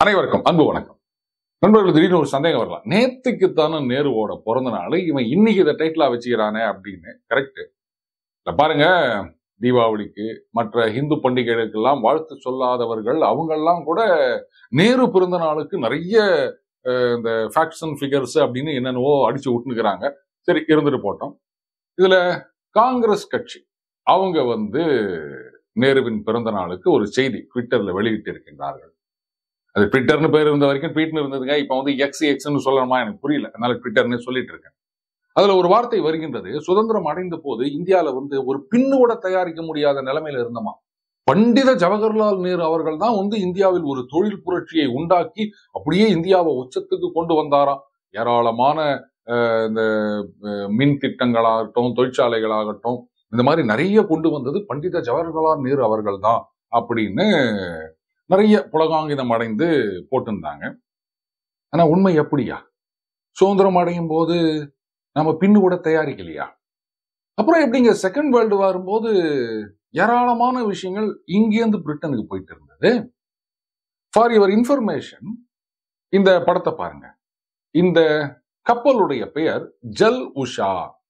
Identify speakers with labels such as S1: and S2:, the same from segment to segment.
S1: அனைவருக்கும் அன்பு வணக்கம் நண்பர்கள் திடீர்னு ஒரு சந்தேகம் வரலாம் நேத்துக்குத்தானே நேருவோட பிறந்த நாள் இவன் இன்னைக்கு இதை டைட்டிலா வச்சுக்கிறானே அப்படின்னு கரெக்ட் இல்ல பாருங்க தீபாவளிக்கு மற்ற இந்து பண்டிகைகளுக்கெல்லாம் வாழ்த்து சொல்லாதவர்கள் அவங்கெல்லாம் கூட நேரு பிறந்த நாளுக்கு நிறைய அஹ், இந்த ஃபேக்ட்ஸ் அண்ட் ஃபிகர்ஸ் அப்படின்னு என்னென்னவோ அடிச்சு விட்டுனுக்குறாங்க சரி இருந்துட்டு போட்டோம் இதுல காங்கிரஸ் கட்சி அவங்க வந்து நேருவின் பிறந்த நாளுக்கு ஒரு செய்தி ட்விட்டர்ல வெளியிட்டு இருக்கின்றார்கள் அது ட்விட்டர்னு பேர் இருந்த வரைக்கும் ட்வீட்னு இருந்ததுங்க இப்போ வந்து எக்ஸ் எக்ஸ்னு சொல்லணுமா எனக்கு புரியல அதனால ட்விட்டர்னு சொல்லிட்டு இருக்கேன் அதுல ஒரு வார்த்தை வருகின்றது சுதந்திரம் அடைந்த போது இந்தியால வந்து ஒரு பின்னு கூட தயாரிக்க முடியாத நிலைமையில இருந்தோமா பண்டித ஜவஹர்லால் நேரு அவர்கள் தான் வந்து இந்தியாவில் ஒரு தொழில் புரட்சியை உண்டாக்கி அப்படியே இந்தியாவை உச்சத்துக்கு கொண்டு வந்தாராம் ஏராளமான அஹ், இந்த அஹ், மின் திட்டங்களாகட்டும் தொழிற்சாலைகளாகட்டும் இந்த மாதிரி நிறைய கொண்டு வந்தது பண்டித ஜவஹர்லால் நேரு அவர்கள் தான் அப்படின்னு நிறைய புலகாங்கிதம் அடைந்து போட்டிருந்தாங்க ஆனா உண்மை எப்படியா சுதந்திரம் அடையும் போது நம்ம பின்னு கூட தயாரிக்கலையா அப்புறம் எப்படிங்க செகண்ட் வேர்ல்டு வரும்போது ஏராளமான விஷயங்கள் இங்கேருந்து பிரிட்டனுக்கு போயிட்டு இருந்தது ஃபார் யுவர் இன்ஃபர்மேஷன் இந்த படத்தை பாருங்க இந்த கப்பலுடைய பெயர் ஜல் உஷா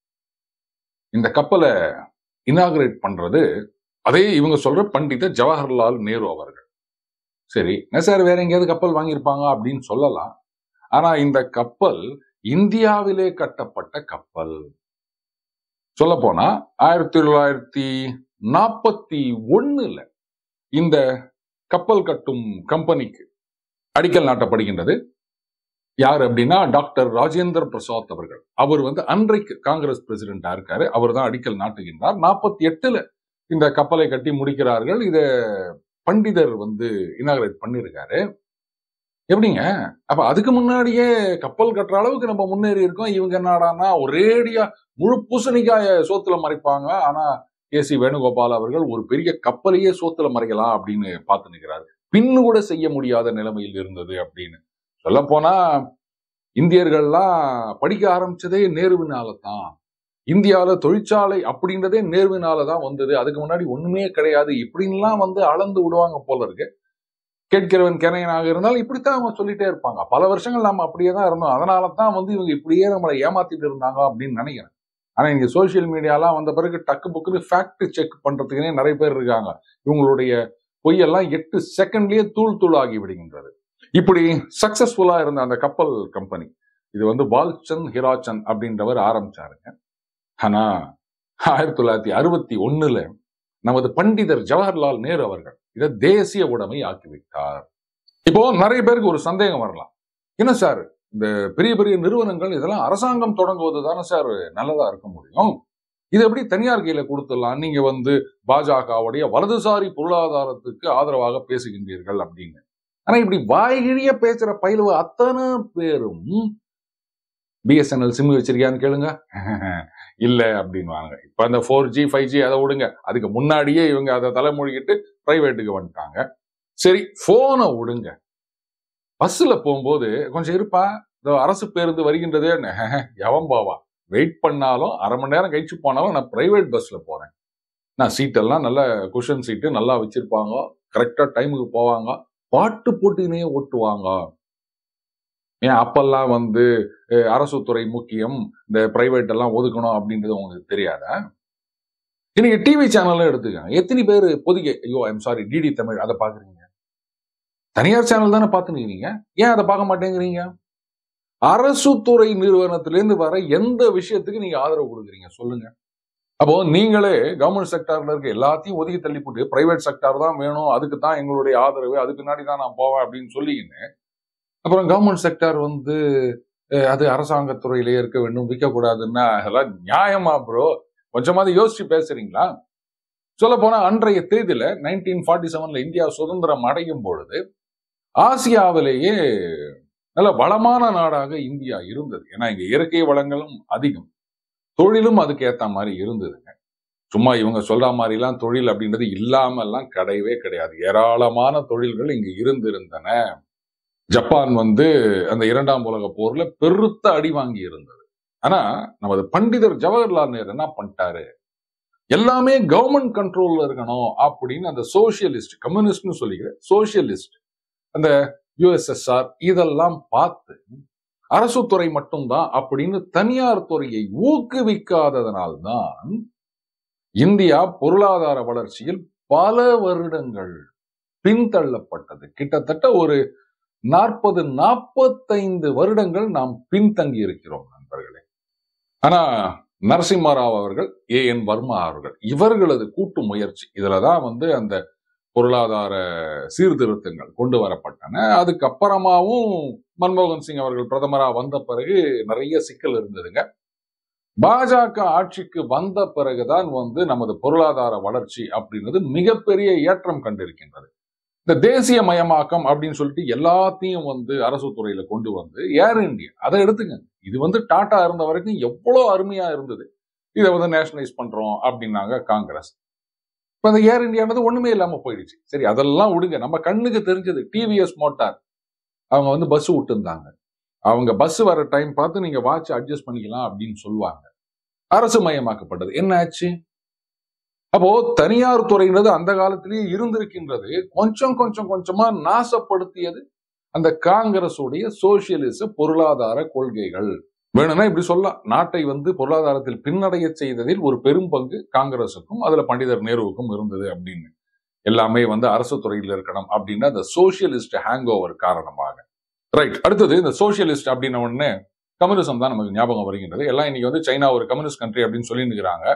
S1: இந்த கப்பலை இனாகரேட் பண்றது அதே இவங்க சொல்ற பண்டித ஜவஹர்லால் நேரு அவர்கள் சரி என்ன சார் வேற எங்கேயாவது கப்பல் வாங்கியிருப்பாங்க அப்படின்னு சொல்லலாம் ஆனா இந்த கப்பல் இந்தியாவிலே கட்டப்பட்ட கப்பல் சொல்ல போனா ஆயிரத்தி தொள்ளாயிரத்தி நாற்பத்தி ஒண்ணுல இந்த கப்பல் கட்டும் கம்பெனிக்கு அடிக்கல் நாட்டப்படுகின்றது யார் அப்படின்னா டாக்டர் ராஜேந்திர பிரசாத் அவர்கள் அவர் வந்து அன்றைக்கு காங்கிரஸ் பிரசிடென்டா இருக்காரு அவர் தான் அடிக்கல் நாட்டுகின்றார் நாற்பத்தி எட்டுல இந்த கப்பலை கட்டி முடிக்கிறார்கள் இத பண்டிதர் வந்து இனாகரேட் பண்ணியிருக்காரு எப்படிங்க அப்ப அதுக்கு முன்னாடியே கப்பல் கட்டுற அளவுக்கு நம்ம முன்னேறி இருக்கோம் இவங்க என்னடான்னா ஒரேடியா முழு பூசணிக்காய சோத்துல மறைப்பாங்க ஆனா கே சி வேணுகோபால் அவர்கள் ஒரு பெரிய கப்பலையே சோத்துல மறைக்கலாம் அப்படின்னு பார்த்து நிற்கிறாரு பின்னு கூட செய்ய முடியாத நிலைமையில் இருந்தது அப்படின்னு சொல்ல போனா இந்தியர்கள்லாம் படிக்க ஆரம்பிச்சதே நேருவினால தான் இந்தியாவில தொழிற்சாலை அப்படின்றதே நேர்வினால தான் வந்தது அதுக்கு முன்னாடி ஒண்ணுமே கிடையாது இப்படின்லாம் வந்து அளந்து விடுவாங்க போல இருக்கு கேட்கிறவன் கிரையனாக இருந்தால் இப்படித்தான் அவங்க சொல்லிட்டே இருப்பாங்க பல வருஷங்கள் நம்ம அப்படியே தான் இருந்தோம் அதனால தான் வந்து இவங்க இப்படியே நம்மளை ஏமாத்திட்டு இருந்தாங்க அப்படின்னு நினைக்கிறேன் ஆனா இங்க சோசியல் மீடியாலாம் வந்த பிறகு டக்கு புக்குன்னு ஃபேக்ட் செக் பண்றதுக்குனே நிறைய பேர் இருக்காங்க இவங்களுடைய பொய்யெல்லாம் எட்டு செகண்ட்லயே தூள் தூள் ஆகி விடுகின்றது இப்படி சக்சஸ்ஃபுல்லா இருந்த அந்த கப்பல் கம்பெனி இது வந்து பால்சந்த் ஹிராச்சந்த் அப்படின்றவர் ஆரம்பிச்சாருங்க ஆனா ஆயிரத்தி தொள்ளாயிரத்தி அறுபத்தி ஒண்ணுல நமது பண்டிதர் ஜவஹர்லால் நேரு அவர்கள் இதை தேசிய உடைமை ஆக்கிவிட்டார் இப்போ நிறைய பேருக்கு ஒரு சந்தேகம் வரலாம் என்ன சார் இந்த பெரிய பெரிய நிறுவனங்கள் இதெல்லாம் அரசாங்கம் தொடங்குவது தானே சார் நல்லதா இருக்க முடியும் இது எப்படி தனியார் கையில கொடுத்துடலாம் நீங்க வந்து பாஜகவுடைய வலதுசாரி பொருளாதாரத்துக்கு ஆதரவாக பேசுகின்றீர்கள் அப்படின்னு ஆனா இப்படி வாய்கிழிய பேசுற பயிலுவ அத்தனை பேரும் பிஎஸ்என்எல் சிம் வச்சிருக்கியான்னு கேளுங்க இல்ல அப்படின்வாங்க இப்ப அந்த ஃபோர் ஜி ஃபைவ் ஜி அதை விடுங்க அதுக்கு முன்னாடியே இவங்க அதை தலைமொழிகிட்டு பிரைவேட்டுக்கு வந்துட்டாங்க சரி போனை விடுங்க பஸ்ல போகும்போது கொஞ்சம் இருப்பா இந்த அரசு பேருந்து வருகின்றதே எவன் போவா வெயிட் பண்ணாலும் அரை மணி நேரம் கழிச்சு போனாலும் நான் பிரைவேட் பஸ்ல போறேன் நான் சீட்டெல்லாம் நல்ல குஷன் சீட்டு நல்லா வச்சிருப்பாங்க கரெக்டா டைமுக்கு போவாங்க பாட்டு போட்டினே ஓட்டுவாங்க ஏன் அப்பெல்லாம் வந்து அஹ், அரசு துறை முக்கியம் இந்த பிரைவேட் எல்லாம் ஒதுக்கணும் அப்படின்றது உங்களுக்கு தெரியாதா இன்னைக்கு டிவி சேனல்ல எடுத்துக்கங்க எத்தனை பேர் பொதிகை ஐயோ ஐம் சாரி டிடி தமிழ் அதை பாக்குறீங்க தனியார் சேனல் தானே பார்த்துக்கிறீங்க ஏன் அதை பார்க்க மாட்டேங்கிறீங்க அரசு துறை நிறுவனத்திலேருந்து வர எந்த விஷயத்துக்கு நீங்க ஆதரவு கொடுக்குறீங்க சொல்லுங்க அப்போ நீங்களே கவர்மெண்ட் செக்டார்ல இருக்க எல்லாத்தையும் ஒதுக்கி தள்ளி போட்டு பிரைவேட் செக்டார் தான் வேணும் அதுக்கு தான் எங்களுடைய ஆதரவு அதுக்கு பின்னாடி தான் நான் போவேன் அப்படின்னு சொல்லிக்கின்னு அப்புறம் கவர்மெண்ட் செக்டார் வந்து அஹ், அது அரசாங்கத்துறையிலே இருக்க வேண்டும் விற்கக்கூடாதுன்னா அதெல்லாம் நியாயமா ப்ரோ கொஞ்சமாவது யோசிச்சு பேசுறீங்களா சொல்ல போனா அன்றைய தேதியில நைன்டீன் ஃபார்ட்டி செவன்ல இந்தியா சுதந்திரம் அடையும் பொழுது ஆசியாவிலேயே நல்ல வளமான நாடாக இந்தியா இருந்தது ஏன்னா இங்க இயற்கை வளங்களும் அதிகம் தொழிலும் அதுக்கு ஏத்த மாதிரி இருந்ததுங்க சும்மா இவங்க சொல்ற மாதிரிலாம் தொழில் அப்படின்றது இல்லாம எல்லாம் கிடையவே கிடையாது ஏராளமான தொழில்கள் இங்கு இருந்திருந்தன ஜப்பான் வந்து அந்த இரண்டாம் உலக போர்ல பெருத்த அடி வாங்கி இருந்தது ஆனா நமது பண்டிதர் ஜவஹர்லால் நேரு என்ன பண்ணிட்டாரு எல்லாமே கவர்மெண்ட் கண்ட்ரோல்ல இருக்கணும் அப்படின்னு அந்த சோசியலிஸ்ட் கம்யூனிஸ்ட்னு சொல்லிக்கிறேன் சோசியலிஸ்ட் அந்த யுஎஸ்எஸ்ஆர் இதெல்லாம் பார்த்து அரசு துறை மட்டும்தான் அப்படின்னு தனியார் துறையை ஊக்குவிக்காததனால்தான் இந்தியா பொருளாதார வளர்ச்சியில் பல வருடங்கள் பின்தள்ளப்பட்டது கிட்டத்தட்ட ஒரு நாற்பது நாற்பத்தைந்து வருடங்கள் நாம் பின்தங்கி இருக்கிறோம் நண்பர்களே ஆனா நரசிம்மராவ் அவர்கள் ஏ என் வர்மா அவர்கள் இவர்களது கூட்டு முயற்சி இதுலதான் வந்து அந்த பொருளாதார சீர்திருத்தங்கள் கொண்டு வரப்பட்டன அதுக்கப்புறமாவும் மன்மோகன் சிங் அவர்கள் பிரதமரா வந்த பிறகு நிறைய சிக்கல் இருந்ததுங்க பாஜக ஆட்சிக்கு வந்த பிறகுதான் வந்து நமது பொருளாதார வளர்ச்சி அப்படின்றது மிகப்பெரிய ஏற்றம் கண்டிருக்கின்றது இந்த தேசிய மயமாக்கம் அப்படின்னு சொல்லிட்டு எல்லாத்தையும் வந்து அரசு துறையில கொண்டு வந்து ஏர் இந்தியா அதை எடுத்துங்க இது வந்து டாடா இருந்த வரைக்கும் எவ்வளோ அருமையா இருந்தது இதை வந்து நேஷனலைஸ் பண்றோம் அப்படின்னாங்க காங்கிரஸ் இப்ப இந்த ஏர் இந்தியானது ஒண்ணுமே இல்லாம போயிடுச்சு சரி அதெல்லாம் விடுங்க நம்ம கண்ணுக்கு தெரிஞ்சது டிவிஎஸ் மோட்டார் அவங்க வந்து பஸ் விட்டுருந்தாங்க அவங்க பஸ் வர டைம் பார்த்து நீங்க வாட்ச் அட்ஜஸ்ட் பண்ணிக்கலாம் அப்படின்னு சொல்லுவாங்க அரசு மயமாக்கப்பட்டது என்ன ஆச்சு அப்போ தனியார் துறையினது அந்த காலத்திலேயே இருந்திருக்கின்றது கொஞ்சம் கொஞ்சம் கொஞ்சமா நாசப்படுத்தியது அந்த காங்கிரசுடைய சோசியலிச பொருளாதார கொள்கைகள் வேணும்னா இப்படி சொல்லலாம் நாட்டை வந்து பொருளாதாரத்தில் பின்னடைய செய்ததில் ஒரு பெரும் பங்கு காங்கிரசுக்கும் அதுல பண்டிதர் நேருவுக்கும் இருந்தது அப்படின்னு எல்லாமே வந்து அரசு துறையில் இருக்கணும் அப்படின்னா அந்த சோசியலிஸ்ட் ஹேங் ஓவர் காரணமாக ரைட் அடுத்தது இந்த சோசியலிஸ்ட் அப்படின்ன உடனே கம்யூனிசம் தான் நமக்கு ஞாபகம் வருகின்றது எல்லாம் இன்னைக்கு வந்து சைனா ஒரு கம்யூனிஸ்ட் கண்ட்ரி அப்படின்னு சொல்லிட்டு இருக்கிறாங்க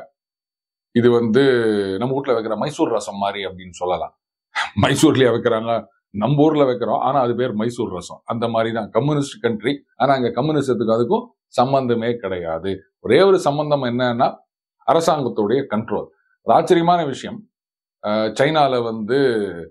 S1: இது வந்து நம்ம வீட்ல வைக்கிற மைசூர் ரசம் மாதிரி அப்படின்னு சொல்லலாம் மைசூர்லயே வைக்கிறாங்க நம்ம ஊர்ல வைக்கிறோம் ஆனா அது பேர் மைசூர் ரசம் அந்த மாதிரி தான் கம்யூனிஸ்ட் கண்ட்ரி ஆனா அங்க கம்யூனிசத்துக்கு அதுக்கும் சம்பந்தமே கிடையாது ஒரே ஒரு சம்பந்தம் என்னன்னா அரசாங்கத்துடைய கண்ட்ரோல் ஆச்சரியமான விஷயம் அஹ் சைனால வந்து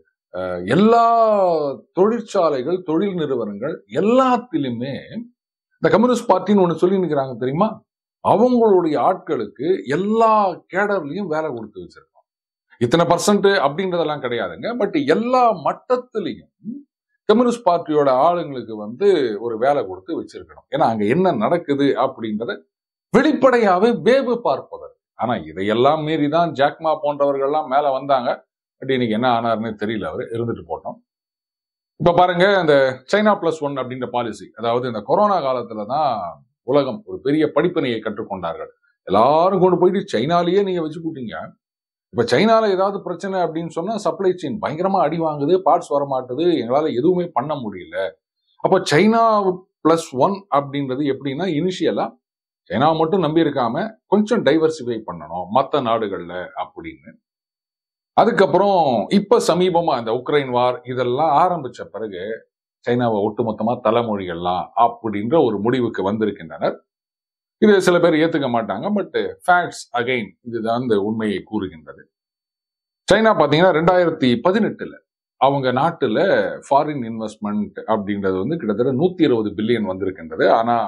S1: அஹ் எல்லா தொழிற்சாலைகள் தொழில் நிறுவனங்கள் எல்லாத்திலுமே இந்த கம்யூனிஸ்ட் பார்ட்டின்னு ஒண்ணு சொல்லி நிற்கிறாங்க தெரியுமா அவங்களுடைய ஆட்களுக்கு எல்லா கேடர்லயும் வேலை கொடுத்து வச்சிருக்கோம் இத்தனை பர்சன்ட் அப்படின்றதெல்லாம் கிடையாதுங்க பட் எல்லா மட்டத்திலையும் கம்யூனிஸ்ட் பார்ட்டியோட ஆளுங்களுக்கு வந்து ஒரு வேலை கொடுத்து வச்சிருக்கணும் ஏன்னா அங்க என்ன நடக்குது அப்படின்றத வெளிப்படையாவே வேவு பார்ப்பதற்கு ஆனா இதையெல்லாம் மீறி தான் ஜாக்மா போன்றவர்கள்லாம் மேல வந்தாங்க பட் இன்னைக்கு என்ன ஆனாருன்னு தெரியல அவர் இருந்துட்டு போட்டோம் இப்ப பாருங்க இந்த சைனா பிளஸ் ஒன் அப்படின்ற பாலிசி அதாவது இந்த கொரோனா காலத்துல தான் உலகம் ஒரு பெரிய படிப்பினையை கற்றுக்கொண்டார்கள் எல்லாரும் கொண்டு போயிட்டு சைனாலேயே நீங்க வச்சு கூட்டீங்க இப்ப சைனால ஏதாவது பிரச்சனை அப்படின்னு சொன்னா சப்ளை செயின் பயங்கரமா அடி வாங்குது பார்ட்ஸ் வர மாட்டுது எங்களால எதுவுமே பண்ண முடியல அப்போ சைனா பிளஸ் ஒன் அப்படின்றது எப்படின்னா இனிஷியலா சைனா மட்டும் நம்பி இருக்காம கொஞ்சம் டைவர்சிஃபை பண்ணணும் மற்ற நாடுகள்ல அப்படின்னு அதுக்கப்புறம் இப்ப சமீபமா இந்த உக்ரைன் வார் இதெல்லாம் ஆரம்பிச்ச பிறகு சைனாவை ஒட்டுமொத்தமா தலைமொழிகள்லாம் அப்படின்ற ஒரு முடிவுக்கு வந்திருக்கின்றனர் இது சில பேர் ஏத்துக்க மாட்டாங்க பட் ஃபேக்ட்ஸ் அகைன் இதுதான் இந்த உண்மையை கூறுகின்றது சைனா பாத்தீங்கன்னா ரெண்டாயிரத்தி பதினெட்டுல அவங்க நாட்டுல ஃபாரின் இன்வெஸ்ட்மெண்ட் அப்படின்றது வந்து கிட்டத்தட்ட நூத்தி இருபது பில்லியன் வந்திருக்கின்றது ஆனா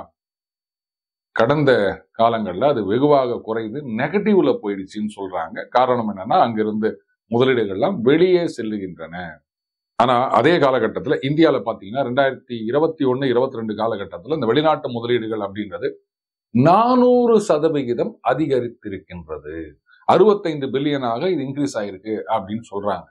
S1: கடந்த காலங்கள்ல அது வெகுவாக குறைந்து நெகட்டிவ்ல போயிடுச்சுன்னு சொல்றாங்க காரணம் என்னன்னா அங்கிருந்து முதலீடுகள்லாம் வெளியே செல்லுகின்றன ஆனா அதே காலகட்டத்துல இந்தியால பாத்தீங்கன்னா ரெண்டாயிரத்தி இருபத்தி ஒன்னு இருபத்தி ரெண்டு காலகட்டத்துல இந்த வெளிநாட்டு முதலீடுகள் அப்படின்றது நானூறு சதவிகிதம் அதிகரித்திருக்கின்றது அறுபத்தைந்து பில்லியனாக இது இன்க்ரீஸ் ஆயிருக்கு அப்படின்னு சொல்றாங்க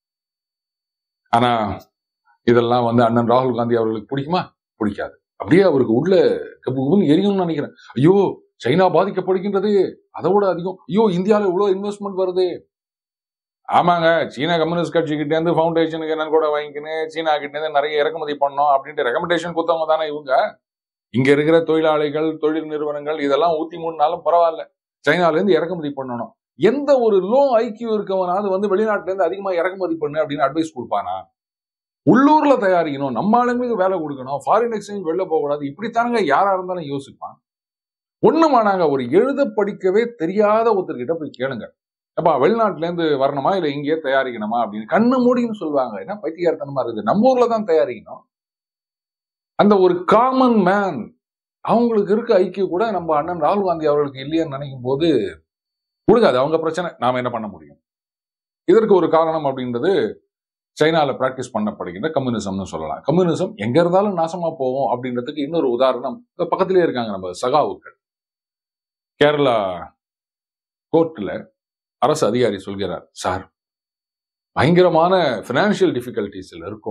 S1: ஆனா இதெல்லாம் வந்து அண்ணன் ராகுல் காந்தி அவர்களுக்கு பிடிக்குமா பிடிக்காது அப்படியே அவருக்கு உள்ள கபுன்னு எரியும்னு நினைக்கிறேன் ஐயோ சைனா பாதிக்கப்படுகின்றது அதோட அதிகம் ஐயோ இந்தியாவில் இவ்வளவு இன்வெஸ்ட்மெண்ட் வருது ஆமாங்க சீனா கம்யூனிஸ்ட் கட்சி கிட்ட இருந்து ஃபவுண்டேஷனுக்கு என்னன்னு கூட வாங்கிக்கின்னு சீனா கிட்ட இருந்து நிறைய இறக்குமதி பண்ணோம் அப்படின்ட்டு ரெக்கமெண்டேஷன் கொடுத்தவங்க தானே இவங்க இங்க இருக்கிற தொழிலாளிகள் தொழில் நிறுவனங்கள் இதெல்லாம் ஊத்தி மூணுனாலும் பரவாயில்ல சைனால இருந்து இறக்குமதி பண்ணணும் எந்த ஒரு லோ ஐக்கியூ இருக்கவனாவது வந்து வெளிநாட்டுல இருந்து அதிகமா இறக்குமதி பண்ணு அப்படின்னு அட்வைஸ் கொடுப்பானா உள்ளூர்ல தயாரிக்கணும் நம்ம ஆளுங்களுக்கு வேலை கொடுக்கணும் ஃபாரின் எக்ஸ்சேஞ்ச் வெளில போகக்கூடாது இப்படித்தானுங்க யாரா இருந்தாலும் யோசிப்பான் ஒண்ணுமானாங்க ஒரு எழுத படிக்கவே தெரியாத ஒருத்தர்கிட்ட போய் கேளுங்க அப்பா வெளிநாட்டுல இருந்து வரணுமா இல்ல இங்கேயே தயாரிக்கணுமா அப்படின்னு கண்ணு மூடின்னு சொல்லுவாங்க என்ன பைத்தியார்த்தனமா இருக்குது நம்ம ஊர்ல தான் தயாரிக்கணும் அந்த ஒரு காமன் மேன் அவங்களுக்கு இருக்க ஐக்கியம் கூட நம்ம அண்ணன் ராகுல் காந்தி அவர்களுக்கு இல்லையன்னு நினைக்கும் போது கொடுக்காது அவங்க பிரச்சனை நாம என்ன பண்ண முடியும் இதற்கு ஒரு காரணம் அப்படின்றது சைனால பிராக்டிஸ் பண்ணப்படுகின்ற கம்யூனிசம்னு சொல்லலாம் கம்யூனிசம் எங்க இருந்தாலும் நாசமா போகும் அப்படின்றதுக்கு இன்னொரு உதாரணம் பக்கத்திலே இருக்காங்க நம்ம சகாவுக்கள் கேரளா கோர்ட்ல அரசு அதிகாரி சொல்கிறார் சார் பயங்கரமான பினான்சியல் டிஃபிகல்டிஸ்ல இருக்கும்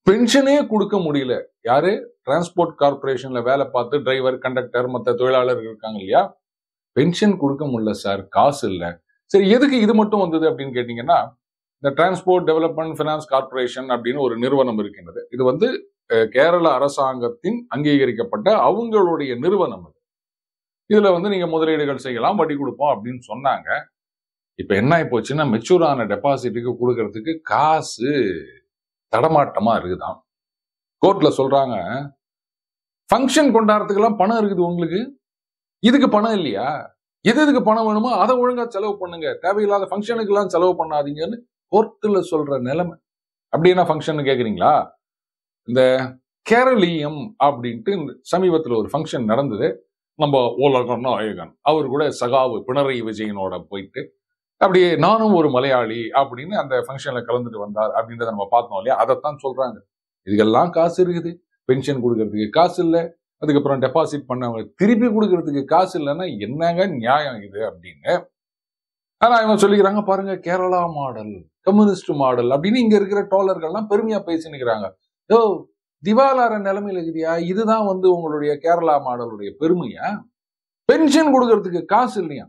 S1: பென்ஷனே கொடுக்க முடியல யாரு டிரான்ஸ்போர்ட் கார்பரேஷன்ல வேலை பார்த்து டிரைவர் கண்டக்டர் மற்ற தொழிலாளர்கள் இருக்காங்க இல்லையா பென்ஷன் கொடுக்க முடியல சார் காசு இல்லை சரி எதுக்கு இது மட்டும் வந்தது அப்படின்னு கேட்டீங்கன்னா இந்த டிரான்ஸ்போர்ட் டெவலப்மெண்ட் ஃபினான்ஸ் கார்பரேஷன் அப்படின்னு ஒரு நிறுவனம் இருக்கின்றது இது வந்து அஹ், கேரள அரசாங்கத்தின் அங்கீகரிக்கப்பட்ட அவங்களுடைய நிறுவனம் அது இதுல வந்து நீங்க முதலீடுகள் செய்யலாம் வட்டி கொடுப்போம் அப்படின்னு சொன்னாங்க இப்ப என்ன ஆகி போச்சுன்னா மெச்சூர் ஆன டெபாசிட்டுக்கு கொடுக்கறதுக்கு காசு தடமாட்டமா இருக்குதாம் கோர்ட்ல சொல்றாங்க ஃபங்க்ஷன் கொண்டாடுறதுக்கெல்லாம் பணம் இருக்குது உங்களுக்கு இதுக்கு பணம் இல்லையா எது எதுக்கு பணம் வேணுமோ அதை ஒழுங்கா செலவு பண்ணுங்க தேவையில்லாத ஃபங்க்ஷனுக்கு எல்லாம் செலவு பண்ணாதீங்கன்னு கோர்ட்டுல சொல்ற நிலைமை அப்படி என்ன ஃபங்க்ஷன் கேக்குறீங்களா இந்த கேரளீயம் அப்படின்ட்டு இந்த சமீபத்துல ஒரு ஃபங்க்ஷன் நடந்தது நம்ம ஓலகன் நாயகன் அவர் கூட சகாவு பினராயி விஜயனோட போயிட்டு அப்படியே நானும் ஒரு மலையாளி அப்படின்னு அந்த ஃபங்க்ஷன்ல கலந்துட்டு வந்தார் அப்படின்றத நம்ம பார்த்தோம் இல்லையா அதைத்தான் சொல்றாங்க இதுக்கெல்லாம் காசு இருக்குது பென்ஷன் கொடுக்கறதுக்கு காசு இல்லை அதுக்கப்புறம் டெபாசிட் பண்ணவங்க திருப்பி கொடுக்கறதுக்கு காசு இல்லைன்னா என்னங்க நியாயம் இது அப்படின்னு ஆனா இவங்க சொல்லிக்கிறாங்க பாருங்க கேரளா மாடல் கம்யூனிஸ்ட் மாடல் அப்படின்னு இங்க இருக்கிற டோலர்கள்லாம் பெருமையா பேசினுக்கிறாங்க ஓ திவாலார நிலைமையில இருக்குதியா இதுதான் வந்து உங்களுடைய கேரளா மாடலுடைய பெருமையா பென்ஷன் கொடுக்கறதுக்கு காசு இல்லையா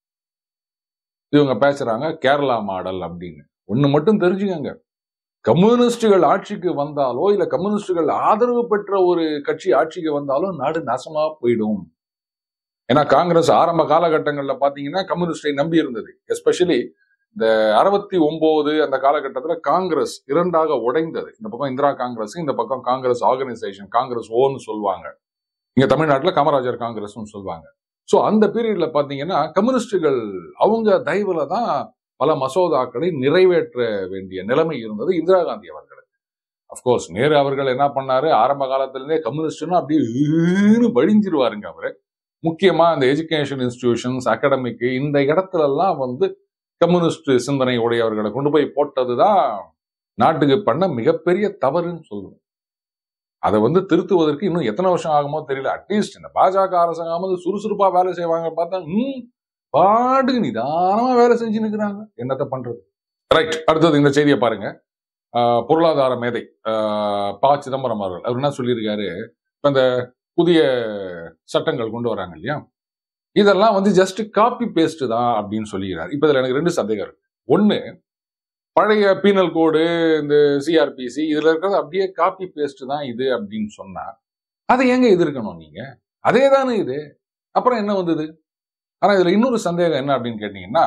S1: இவங்க பேசுறாங்க கேரளா மாடல் அப்படின்னு ஒண்ணு மட்டும் தெரிஞ்சுக்கங்க கம்யூனிஸ்டுகள் ஆட்சிக்கு வந்தாலோ இல்ல கம்யூனிஸ்டுகள் ஆதரவு பெற்ற ஒரு கட்சி ஆட்சிக்கு வந்தாலோ நாடு நாசமா போயிடும் ஏன்னா காங்கிரஸ் ஆரம்ப காலகட்டங்கள்ல பாத்தீங்கன்னா கம்யூனிஸ்டை நம்பி இருந்தது எஸ்பெஷலி இந்த அறுபத்தி ஒன்பது அந்த காலகட்டத்துல காங்கிரஸ் இரண்டாக உடைந்தது இந்த பக்கம் இந்திரா காங்கிரஸ் இந்த பக்கம் காங்கிரஸ் ஆர்கனைசேஷன் காங்கிரஸ் ஓன்னு சொல்லுவாங்க இங்க தமிழ்நாட்டுல காமராஜர் காங்கிரஸ்னு சொல்லுவாங்க சோ அந்த பீரியட்ல பாத்தீங்கன்னா கம்யூனிஸ்டுகள் அவங்க தயவுல தான் பல மசோதாக்களை நிறைவேற்ற வேண்டிய நிலைமை இருந்தது இந்திரா காந்தி அவர்களுக்கு அப்கோர்ஸ் நேரு அவர்கள் என்ன பண்ணாரு ஆரம்ப காலத்திலிருந்தே கம்யூனிஸ்ட்னா அப்படியே ஈன்னு வழிஞ்சிருவாருங்க அவரு முக்கியமா இந்த எஜுகேஷன் இன்ஸ்டிடியூஷன்ஸ் அகாடமிக் இந்த இடத்துல எல்லாம் வந்து கம்யூனிஸ்ட் சிந்தனை உடையவர்களை கொண்டு போய் போட்டதுதான் நாட்டுக்கு பண்ண மிகப்பெரிய தவறுன்னு சொல்லுவேன் அதை வந்து திருத்துவதற்கு இன்னும் எத்தனை வருஷம் ஆகுமோ தெரியல அட்லீஸ்ட் இந்த பாஜக அரசாங்கம் வந்து சுறுசுறுப்பா வேலை செய்வாங்க பார்த்தா ம் பாட்டுக்கு நிதானமா வேலை செஞ்சு நிற்கிறாங்க என்னத்த பண்றது ரைட் அடுத்தது இந்த செய்தியை பாருங்க ஆஹ் பொருளாதார மேதை ஆஹ் ப சிதம்பரம் அவர்கள் அவர் என்ன சொல்லியிருக்காரு இப்ப இந்த புதிய சட்டங்கள் கொண்டு வராங்க இல்லையா இதெல்லாம் வந்து ஜஸ்ட் காப்பி பேஸ்ட் தான் அப்படின்னு சொல்லிக்கிறார் இப்ப இதுல எனக்கு ரெண்டு சந்தேகம் இருக்கு ஒண்ணு பழைய பீனல் கோடு இந்த சிஆர்பிசி இதுல இருக்கிறது அப்படியே காப்பி பேஸ்ட் தான் இது அப்படின்னு சொன்னா அதை எங்க எதிர்க்கணும் நீங்க அதே தானே இது அப்புறம் என்ன வந்தது ஆனா இதுல இன்னொரு சந்தேகம் என்ன அப்படின்னு கேட்டீங்கன்னா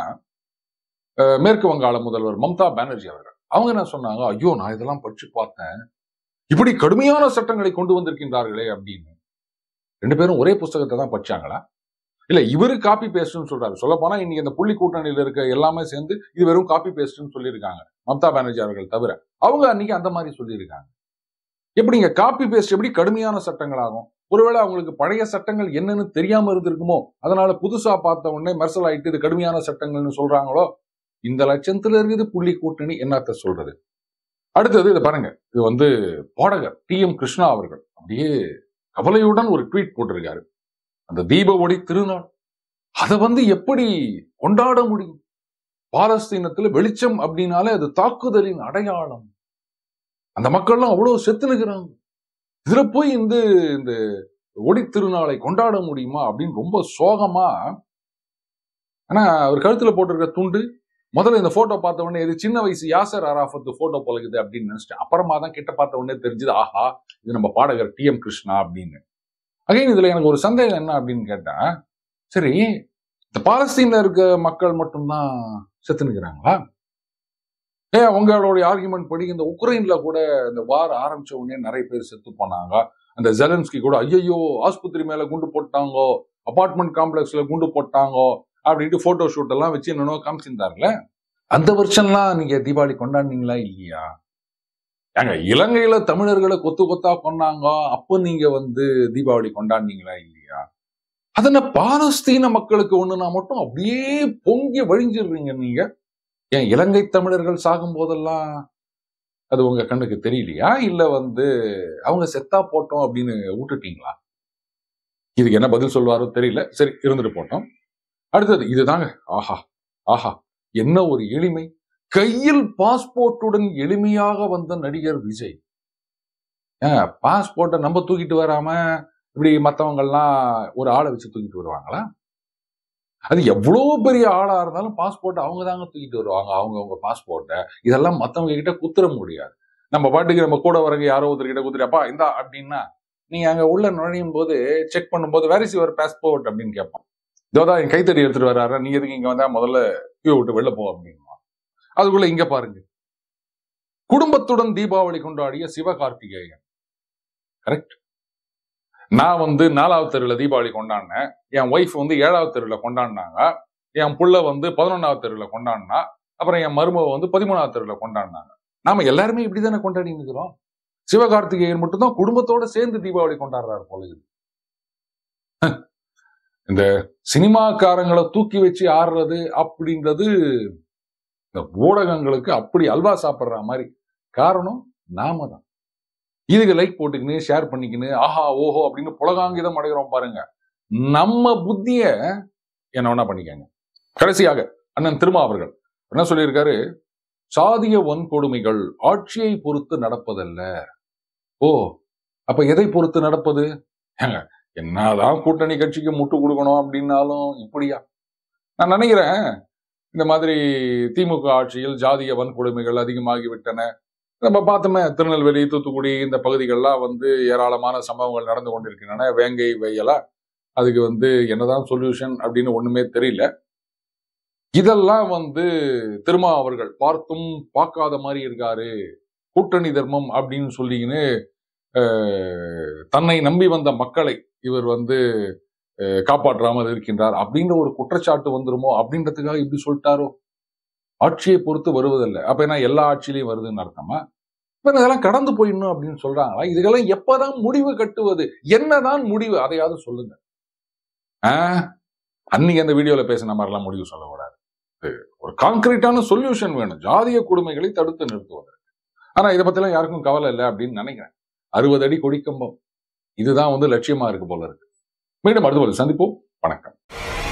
S1: அஹ், மேற்கு வங்காள முதல்வர் மம்தா பானர்ஜி அவர்கள் அவங்க என்ன சொன்னாங்க ஐயோ நான் இதெல்லாம் படிச்சு பார்த்தேன் இப்படி கடுமையான சட்டங்களை கொண்டு வந்திருக்கின்றார்களே அப்படின்னு ரெண்டு பேரும் ஒரே புஸ்தகத்தை தான் படிச்சாங்களா இல்ல இவரு காப்பி பேஸ்ட்னு சொல்றாரு சொல்ல போனா இன்னைக்கு இந்த புள்ளி கூட்டணியில இருக்க எல்லாமே சேர்ந்து இது வெறும் காப்பி பேஸ்ட்னு சொல்லியிருக்காங்க மம்தா பானர்ஜி அவர்கள் தவிர அவங்க அன்னைக்கு அந்த மாதிரி சொல்லியிருக்காங்க எப்படிங்க காப்பி பேஸ்ட் எப்படி கடுமையான சட்டங்களாகும் ஒருவேளை அவங்களுக்கு பழைய சட்டங்கள் என்னன்னு தெரியாம இருந்திருக்குமோ அதனால புதுசா பார்த்த உடனே மெர்சல் ஆயிட்டு இது கடுமையான சட்டங்கள்னு சொல்றாங்களோ இந்த லட்சத்துல இருக்குது புள்ளி கூட்டணி என்னத்த சொல்றது அடுத்தது இதை பாருங்க இது வந்து பாடகர் டி எம் கிருஷ்ணா அவர்கள் அப்படியே கவலையுடன் ஒரு ட்வீட் போட்டிருக்காரு அந்த தீப ஒளி திருநாள் அதை வந்து எப்படி கொண்டாட முடியும் பாலஸ்தீனத்துல வெளிச்சம் அப்படின்னாலே அது தாக்குதலின் அடையாளம் அந்த மக்கள்லாம் அவ்வளவு செத்து நிற்கிறாங்க இதுல போய் இந்த இந்த ஒளி திருநாளை கொண்டாட முடியுமா அப்படின்னு ரொம்ப சோகமா ஆனா அவர் கழுத்துல போட்டிருக்க துண்டு முதல்ல இந்த போட்டோ பார்த்த உடனே இது சின்ன வயசு யாசர் அராஃபத் போட்டோ பழகுது அப்படின்னு நினைச்சிட்டேன் அப்புறமா தான் கிட்ட பார்த்த உடனே தெரிஞ்சது ஆஹா இது நம்ம பாடகர் டி எம் கிருஷ்ணா அப்படின்னு அகைன் இதுல எனக்கு ஒரு சந்தேகம் என்ன அப்படின்னு கேட்டா சரி இந்த பாலஸ்தீன்ல இருக்க மக்கள் மட்டும்தான் செத்து நிற்கிறாங்களா ஏ உங்களுடைய ஆர்குமெண்ட் படி இந்த உக்ரைன்ல கூட இந்த வார் ஆரம்பிச்ச உடனே நிறைய பேர் செத்து போனாங்க அந்த ஜெலன்ஸ்கி கூட ஐயோ ஆஸ்பத்திரி மேல குண்டு போட்டாங்கோ அபார்ட்மெண்ட் காம்ப்ளெக்ஸ்ல குண்டு போட்டாங்கோ அப்படின்ட்டு போட்டோ ஷூட் எல்லாம் வச்சு என்னென்னோ காமிச்சிருந்தாருல அந்த வருஷம்லாம் நீங்க தீபாவளி கொண்டாடினீங்களா இல்லையா ஏங்க இலங்கையில தமிழர்களை கொத்து கொத்தா கொண்டாங்க அப்போ நீங்க வந்து தீபாவளி கொண்டாடினீங்களா இல்லையா அதன பாலஸ்தீன மக்களுக்கு ஒண்ணுனா மட்டும் அப்படியே பொங்கி வழிஞ்சிடுறீங்க நீங்க ஏன் இலங்கை தமிழர்கள் சாகும் போதெல்லாம் அது உங்க கண்ணுக்கு தெரியலையா இல்ல வந்து அவங்க செத்தா போட்டோம் அப்படின்னு விட்டுட்டீங்களா இதுக்கு என்ன பதில் சொல்வாரோ தெரியல சரி இருந்துட்டு போட்டோம் அடுத்தது இதுதாங்க ஆஹா ஆஹா என்ன ஒரு எளிமை கையில் பாஸ்போர்ட்டுடன் எளிமையாக வந்த நடிகர் விஜய் பாஸ்போர்ட்டை நம்ம தூக்கிட்டு வராம இப்படி மற்றவங்கெல்லாம் ஒரு ஆளை வச்சு தூக்கிட்டு வருவாங்களா அது எவ்வளோ பெரிய ஆளா இருந்தாலும் பாஸ்போர்ட் அவங்க தாங்க தூக்கிட்டு வருவாங்க அவங்க அவங்க பாஸ்போர்ட்டை இதெல்லாம் மற்றவங்க கிட்ட குத்துற முடியாது நம்ம பாட்டுக்கு நம்ம கூட வரங்க யாரோ ஒருத்தர் கிட்ட குத்துறப்பா இந்தா அப்படின்னா நீங்க அங்க உள்ள நுழையும் போது செக் பண்ணும்போது வேர் இஸ் யுவர் பாஸ்போர்ட் அப்படின்னு கேட்பான் இதோதான் என் கைத்தறி எடுத்துட்டு வர்றாரு நீ எதுக்கு இங்க வந்தா முதல்ல கியூ விட்டு வெளில போ அப்படின்னா அதுக்குள்ள இங்க பாருங்க குடும்பத்துடன் தீபாவளி கொண்டாடிய சிவகார்த்திகேயன் கரெக்ட் நான் வந்து நாலாவது தெருவில் தீபாவளி கொண்டாடினேன் என் ஒய்ஃப் வந்து ஏழாவது தெருவில் கொண்டாடினாங்க என் புள்ள வந்து பதினொன்னாவது தெருவில் கொண்டாடினா அப்புறம் என் மருமக வந்து பதிமூணாவது தெருவில் கொண்டாடினாங்க நாம எல்லாருமே இப்படிதானே கொண்டாடி இருக்கிறோம் சிவகார்த்திகேயன் மட்டும்தான் குடும்பத்தோட சேர்ந்து தீபாவளி கொண்டாடுறாரு போல இது இந்த சினிமாக்காரங்களை தூக்கி வச்சு ஆடுறது அப்படின்றது இந்த ஊடகங்களுக்கு அப்படி அல்வா சாப்பிடுற மாதிரி காரணம் நாம தான் இதுக்கு லைக் போட்டுக்கின்னு ஷேர் பண்ணிக்கின்னு ஆஹா ஓஹோ அப்படின்னு புலகாங்கிதம் அடைகிறோம் பாருங்க நம்ம புத்திய என்ன வேணா பண்ணிக்கங்க கடைசியாக அண்ணன் திருமா அவர்கள் என்ன சொல்லியிருக்காரு சாதிய வன்கொடுமைகள் ஆட்சியை பொறுத்து நடப்பதல்ல ஓ அப்ப எதை பொறுத்து நடப்பது ஏங்க, என்னதான் கூட்டணி கட்சிக்கு முட்டு கொடுக்கணும் அப்படின்னாலும் இப்படியா நான் நினைக்கிறேன் இந்த மாதிரி திமுக ஆட்சியில் ஜாதிய வன்கொடுமைகள் அதிகமாகிவிட்டன நம்ம பார்த்தோமே திருநெல்வேலி தூத்துக்குடி இந்த பகுதிகள்லாம் வந்து ஏராளமான சம்பவங்கள் நடந்து கொண்டிருக்கின்றன வேங்கை வெயலா அதுக்கு வந்து என்னதான் சொல்யூஷன் அப்படின்னு ஒண்ணுமே தெரியல இதெல்லாம் வந்து திருமா அவர்கள் பார்த்தும் பார்க்காத மாதிரி இருக்காரு கூட்டணி தர்மம் அப்படின்னு சொல்லிக்கின்னு அஹ், தன்னை நம்பி வந்த மக்களை இவர் வந்து அஹ், காப்பாற்றாமல் இருக்கின்றார் அப்படின்ற ஒரு குற்றச்சாட்டு வந்துருமோ அப்படின்றதுக்காக இப்படி சொல்லிட்டாரோ ஆட்சியை பொறுத்து வருவதில்லை அப்ப என்ன எல்லா ஆட்சியிலையும் வருதுன்னு அர்த்தமா இப்ப இதெல்லாம் கடந்து போயிடணும் அப்படின்னு சொல்றாங்களா இதுக்கெல்லாம் எப்பதான் முடிவு கட்டுவது என்னதான் முடிவு அதையாவது சொல்லுங்க ஆஹ், அன்னைக்கு அந்த வீடியோல பேசின மாதிரிலாம் முடிவு சொல்லக்கூடாது இது ஒரு கான்கிரீட்டான சொல்யூஷன் வேணும் ஜாதிய கொடுமைகளை தடுத்து நிறுத்துவதற்கு ஆனா இதை பத்திலாம் யாருக்கும் கவலை இல்லை அப்படின்னு நினைக்கிறேன் அறுபது அடி கொடிக்கம்பம் இதுதான் வந்து லட்சியமா இருக்கு போல இருக்கு மீண்டும் அடுத்த ஒரு சந்திப்போம் வணக்கம்